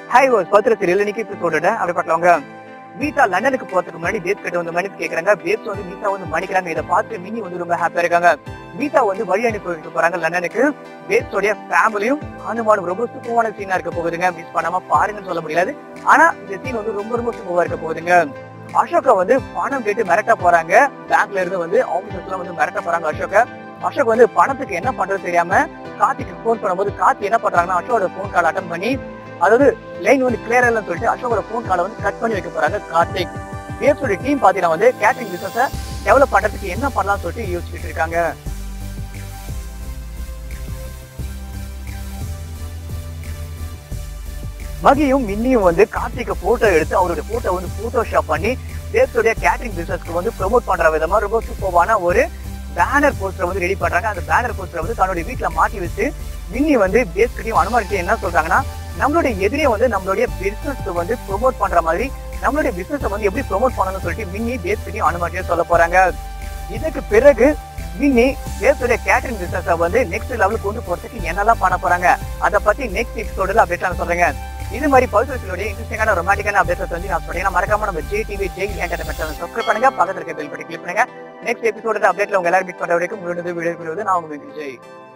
hi ஒரு பத்திர serial இன்னைக்கு எபிசோட அப்படி பார்க்கலாங்க மீதா லண்டனுக்கு போறதுக்கு முன்னாடி பேஸ் கிட்ட வந்து மன்னிப்பு கேக்குறாங்க பேஸ் வந்து மீதா வந்து மன்னிக்கிறாங்க இதை பார்த்து மினி வந்து ரொம்ப ஹாப்பியா இருக்காங்க மீதா வந்து வழி அனுப்பி வைக்க போறாங்க லண்டனுக்கு பேஸோடைய ஃபேமிலியும் ஹனுமானும் ரொம்ப சூப்பரான சீனா இருக்க போகுதுங்க மிஸ் பண்ணாம பாருங்கன்னு சொல்ல முடியாது ஆனா இந்த சீன் வந்து ரொம்ப ரொம்ப சூப்பரா இருக்க போகுதுங்க அசோகா வந்து பணம் கேட்டு மிரட்ட போறாங்க பேங்க்ல இருந்து வந்து ஆபீசர்ஸ் எல்லாம் வந்து மிரட்ட போறாங்க அசோகா அசோக் வந்து பணத்துக்கு என்ன பண்றது தெரியாம கார்த்திக்கு போன் பண்ணும்போது கார்த்தி என்ன பண்றாங்கன்னா அசோகோட போன் கால் அட்டன் பண்ணி அதாவது லைன் வந்து கிளியர் இல்லைன்னு சொல்லிட்டு அசோகோட போன் காலை வந்து கட் பண்ணி வைக்க போறாங்க கார்த்திக் பேஸோட டீம் பாத்தீங்கன்னா வந்து கேட்டரிங் பிசினஸ டெவலப் பண்றதுக்கு என்ன பண்ணலாம்னு சொல்லிட்டு யோசிச்சுட்டு இருக்காங்க மகியும் மின்னியும் வந்து கார்த்திக போட்டோ எடுத்து அவருடைய போட்டோ வந்து போட்டோஷாப் பண்ணி தேசத்துடைய கேட்டரிங் பிசினஸ்க்கு வந்து ப்ரோமோட் பண்ற விதமா ரொம்ப சூப்பரான ஒரு பேனர் போஸ்டர் வந்து ரெடி பண்றாங்க அந்த பேனர் போஸ்டர் வந்து தன்னுடைய வீட்டுல மாட்டி வச்சு மின்னி வந்து பேஸ்கிட்டையும் அனுமானிட்டையும் என்ன சொல்றாங்கன்னா நம்மளுடைய எதிரியை வந்து நம்மளுடைய பிசினஸ் வந்து ப்ரோமோட் பண்ற மாதிரி நம்மளுடைய பிசினஸ் வந்து எப்படி ப்ரோமோட் பண்ணணும்னு சொல்லிட்டு மின்னி பேஸ்கிட்டையும் அனுமானிட்டையும் சொல்ல போறாங்க இதுக்கு பிறகு மின்னி பேஸுடைய கேட்டரிங் பிசினஸ் வந்து நெக்ஸ்ட் லெவலுக்கு கொண்டு போறதுக்கு என்னெல்லாம் பண்ண போறாங்க அதை பத்தி நெக்ஸ்ட் எபிசோடுல அப்டேட் நான் சொல்றேங்க இது மாதிரி பல்சர்களுடைய இன்ட்ரெஸ்டிங்கான ரொமாட்டிக்கான அப்டேட்ஸ் வந்து நான் சொல்றேன் மறக்காம நம்ம J TV J entertainment channel subscribe பண்ணுங்க பக்கத்துல இருக்க பெல் பட்டி கிளிக் பண்ணுங்க நெக்ஸ்ட் எபிசோட அப்டேட்ல உங்க எல்லாரும் மீட் பண்ற வரைக்கும் முழுந்து வீடியோ நான் உங்க ஜெய்